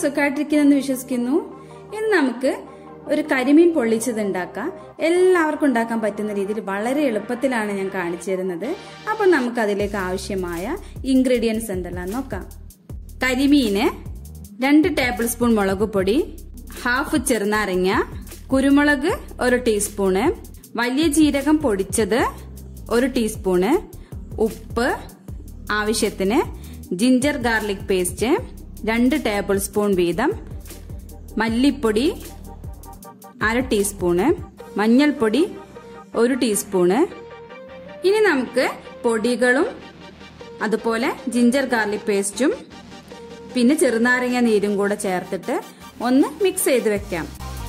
സുഖമായിട്ടിരിക്കുന്നെന്ന് വിശ്വസിക്കുന്നു ഇന്ന് നമുക്ക് ഒരു കരിമീൻ പൊള്ളിച്ചത് ഉണ്ടാക്കാം എല്ലാവർക്കും ഉണ്ടാക്കാൻ പറ്റുന്ന രീതിയിൽ വളരെ എളുപ്പത്തിലാണ് ഞാൻ കാണിച്ചു തരുന്നത് അപ്പോൾ നമുക്ക് അതിലേക്ക് ആവശ്യമായ ഇൻഗ്രീഡിയൻസ് എന്തെല്ലാം നോക്കാം കരിമീന് രണ്ട് ടേബിൾ സ്പൂൺ മുളക് പൊടി ഹാഫ് ചെറുനാരങ്ങ കുരുമുളക് ഒരു ടീസ്പൂണ് വലിയ ജീരകം പൊടിച്ചത് ഒരു ടീസ്പൂണ് ഉപ്പ് ആവശ്യത്തിന് ജിഞ്ചർ ഗാർലിക് പേസ്റ്റ് രണ്ട് ടേബിൾ സ്പൂൺ വീതം മല്ലിപ്പൊടി അര ടീസ്പൂണ് മഞ്ഞൾപ്പൊടി ഒരു ടീസ്പൂണ് ഇനി നമുക്ക് പൊടികളും അതുപോലെ ജിഞ്ചർ ഗാർലിക് പേസ്റ്റും പിന്നെ ചെറുനാരങ്ങ നീരും കൂടെ ചേർത്തിട്ട് ഒന്ന് മിക്സ് ചെയ്ത് വെക്കാം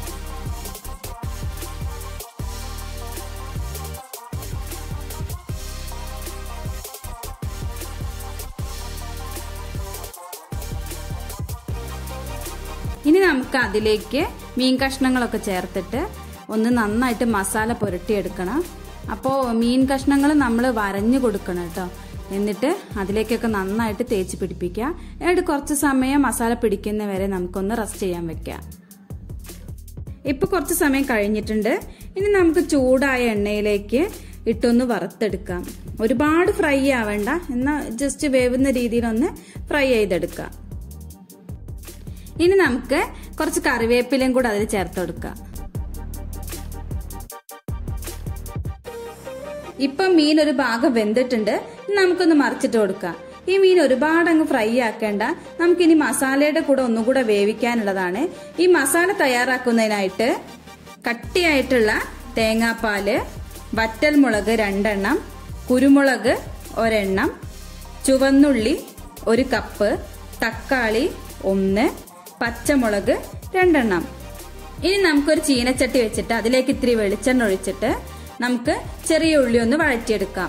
ഇനി നമുക്ക് അതിലേക്ക് മീൻ കഷ്ണങ്ങളൊക്കെ ചേർത്തിട്ട് ഒന്ന് നന്നായിട്ട് മസാല പുരട്ടിയെടുക്കണം അപ്പോൾ മീൻ കഷ്ണങ്ങൾ നമ്മൾ വരഞ്ഞു കൊടുക്കണം കേട്ടോ എന്നിട്ട് അതിലേക്കൊക്കെ നന്നായിട്ട് തേച്ച് പിടിപ്പിക്കുക എന്നിട്ട് കുറച്ച് സമയം മസാല പിടിക്കുന്ന വരെ നമുക്കൊന്ന് റെസ്റ്റ് ചെയ്യാൻ വെക്കാം ഇപ്പൊ കുറച്ച് സമയം കഴിഞ്ഞിട്ടുണ്ട് ഇനി നമുക്ക് ചൂടായ എണ്ണയിലേക്ക് ഇട്ടൊന്ന് വറുത്തെടുക്കാം ഒരുപാട് ഫ്രൈ ആവേണ്ട എന്നാൽ ജസ്റ്റ് വേവുന്ന രീതിയിലൊന്ന് ഫ്രൈ ചെയ്തെടുക്കാം ഇനി നമുക്ക് കുറച്ച് കറിവേപ്പിലയും കൂടെ അതിൽ ചേർത്ത് കൊടുക്കാം ഇപ്പൊ മീൻ ഒരു ഭാഗം വെന്തിട്ടുണ്ട് നമുക്കൊന്ന് മറിച്ചിട്ട് കൊടുക്കാം ഈ മീൻ ഒരുപാട് അങ്ങ് ഫ്രൈ ആക്കേണ്ട നമുക്കിനി മസാലയുടെ കൂടെ ഒന്നുകൂടെ വേവിക്കാനുള്ളതാണ് ഈ മസാല തയ്യാറാക്കുന്നതിനായിട്ട് കട്ടിയായിട്ടുള്ള തേങ്ങാപ്പാല് വറ്റൽമുളക് രണ്ടെണ്ണം കുരുമുളക് ഒരെണ്ണം ചുവന്നുള്ളി ഒരു കപ്പ് തക്കാളി ഒന്ന് പച്ചമുളക് രണ്ടെണ്ണം ഇനി നമുക്കൊരു ചീനച്ചട്ടി വെച്ചിട്ട് അതിലേക്ക് ഇത്തിരി വെളിച്ചെണ്ണ ഒഴിച്ചിട്ട് നമുക്ക് ചെറിയ ഉള്ളി ഒന്ന് വഴറ്റിയെടുക്കാം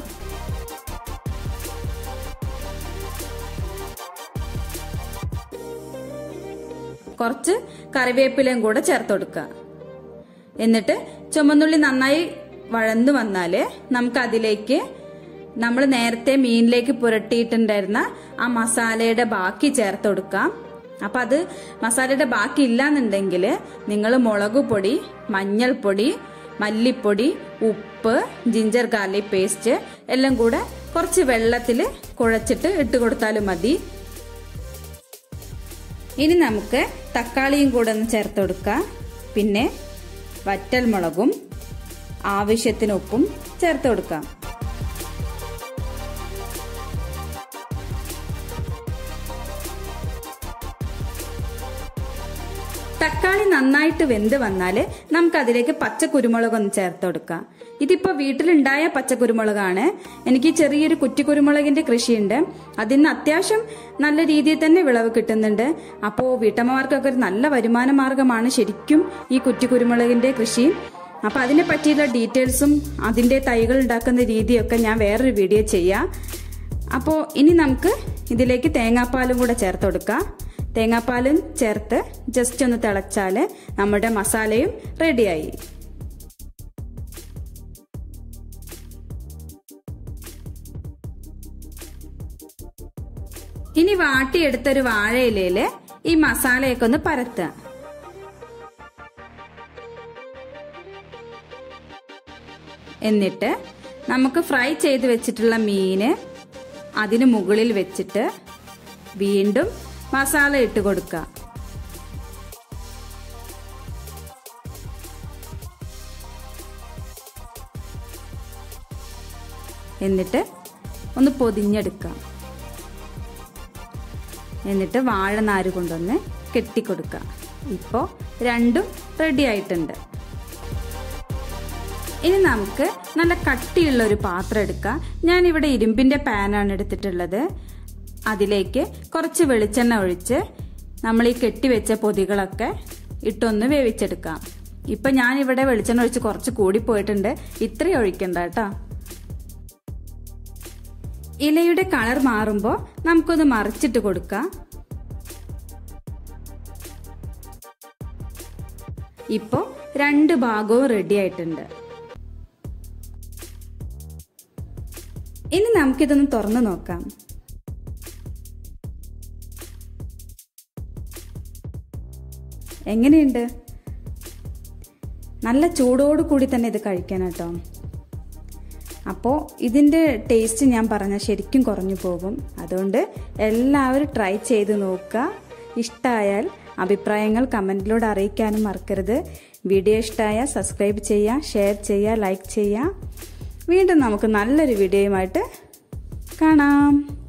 കുറച്ച് കറിവേപ്പിലയും കൂടെ ചേർത്ത് കൊടുക്കുക എന്നിട്ട് ചുമന്നുള്ളി നന്നായി വഴന്നു വന്നാല് നമുക്ക് അതിലേക്ക് നമ്മൾ നേരത്തെ മീനിലേക്ക് പുരട്ടിയിട്ടുണ്ടായിരുന്ന ആ മസാലയുടെ ബാക്കി ചേർത്ത് കൊടുക്കാം അപ്പൊ അത് മസാലയുടെ ബാക്കി ഇല്ലാന്നുണ്ടെങ്കിൽ നിങ്ങൾ മുളക് പൊടി മഞ്ഞൾപ്പൊടി മല്ലിപ്പൊടി ഉപ്പ് ജിഞ്ചർ ഗാർലിക് പേസ്റ്റ് എല്ലാം കൂടെ കുറച്ച് വെള്ളത്തിൽ കുഴച്ചിട്ട് ഇട്ട് കൊടുത്താലും മതി ഇനി നമുക്ക് തക്കാളിയും കൂടെ ഒന്ന് ചേർത്ത് കൊടുക്കാം പിന്നെ വറ്റൽ മുളകും ആവശ്യത്തിന് ഉപ്പും ചേർത്ത് കൊടുക്കാം തക്കാളി നന്നായിട്ട് വെന്ത് വന്നാൽ നമുക്ക് അതിലേക്ക് പച്ച കുരുമുളക് ഒന്ന് ചേർത്ത് കൊടുക്കാം ഇതിപ്പോ വീട്ടിലുണ്ടായ പച്ച കുരുമുളകാണ് എനിക്ക് ചെറിയൊരു കുറ്റിക്കുരുമുളകിന്റെ കൃഷിയുണ്ട് അതിന് അത്യാവശ്യം നല്ല രീതിയിൽ തന്നെ വിളവ് കിട്ടുന്നുണ്ട് അപ്പോൾ വീട്ടമ്മമാർക്കൊക്കെ ഒരു നല്ല വരുമാന മാർഗമാണ് ശരിക്കും ഈ കുറ്റിക്കുരുമുളകിന്റെ കൃഷി അപ്പൊ അതിനെ പറ്റിയുള്ള ഡീറ്റെയിൽസും അതിന്റെ തൈകൾ ഉണ്ടാക്കുന്ന രീതിയൊക്കെ ഞാൻ വേറൊരു വീഡിയോ ചെയ്യാം അപ്പോൾ ഇനി നമുക്ക് ഇതിലേക്ക് തേങ്ങാപ്പാലും കൂടെ ചേർത്ത് കൊടുക്കാം തേങ്ങാപ്പാലും ചേർത്ത് ജസ്റ്റ് ഒന്ന് തിളച്ചാൽ നമ്മുടെ മസാലയും റെഡിയായി ഇനി വാട്ടിയെടുത്തൊരു വാഴയിലയില് ഈ മസാലയൊക്കെ ഒന്ന് പരത്തുക എന്നിട്ട് നമുക്ക് ഫ്രൈ ചെയ്ത് വെച്ചിട്ടുള്ള മീന് അതിന് മുകളിൽ വെച്ചിട്ട് വീണ്ടും മസാല ഇട്ട് കൊടുക്കുക എന്നിട്ട് ഒന്ന് പൊതിഞ്ഞെടുക്കാം എന്നിട്ട് വാഴനാര് കൊണ്ടൊന്ന് കെട്ടിക്കൊടുക്കുക ഇപ്പോൾ രണ്ടും റെഡി ആയിട്ടുണ്ട് ഇനി നമുക്ക് നല്ല കട്ടിയുള്ള ഒരു പാത്രം എടുക്കാം ഞാനിവിടെ ഇരുമ്പിന്റെ പാനാണ് എടുത്തിട്ടുള്ളത് അതിലേക്ക് കുറച്ച് വെളിച്ചെണ്ണ ഒഴിച്ച് നമ്മൾ ഈ കെട്ടിവെച്ച പൊതികളൊക്കെ ഇട്ടൊന്ന് വേവിച്ചെടുക്കാം ഇപ്പൊ ഞാനിവിടെ വെളിച്ചെണ്ണ ഒഴിച്ച് കുറച്ച് കൂടിപ്പോയിട്ടുണ്ട് ഇത്രയും ഒഴിക്കണ്ട കേട്ടോ ഇലയുടെ കളർ മാറുമ്പോൾ നമുക്കൊന്ന് മറിച്ചിട്ട് കൊടുക്കാം ഇപ്പോ രണ്ട് ഭാഗവും റെഡി ആയിട്ടുണ്ട് ഇനി നമുക്കിതൊന്ന് തുറന്നു നോക്കാം എങ്ങനെയുണ്ട് നല്ല ചൂടോട് കൂടി തന്നെ ഇത് കഴിക്കണം കേട്ടോ അപ്പോൾ ഇതിൻ്റെ ടേസ്റ്റ് ഞാൻ പറഞ്ഞാൽ ശരിക്കും കുറഞ്ഞു പോകും അതുകൊണ്ട് എല്ലാവരും ട്രൈ ചെയ്ത് നോക്കുക ഇഷ്ടമായാൽ അഭിപ്രായങ്ങൾ കമൻറ്റിലൂടെ അറിയിക്കാനും മറക്കരുത് വീഡിയോ ഇഷ്ടമായാൽ സബ്സ്ക്രൈബ് ചെയ്യുക ഷെയർ ചെയ്യുക ലൈക്ക് ചെയ്യുക വീണ്ടും നമുക്ക് നല്ലൊരു വീഡിയോയുമായിട്ട് കാണാം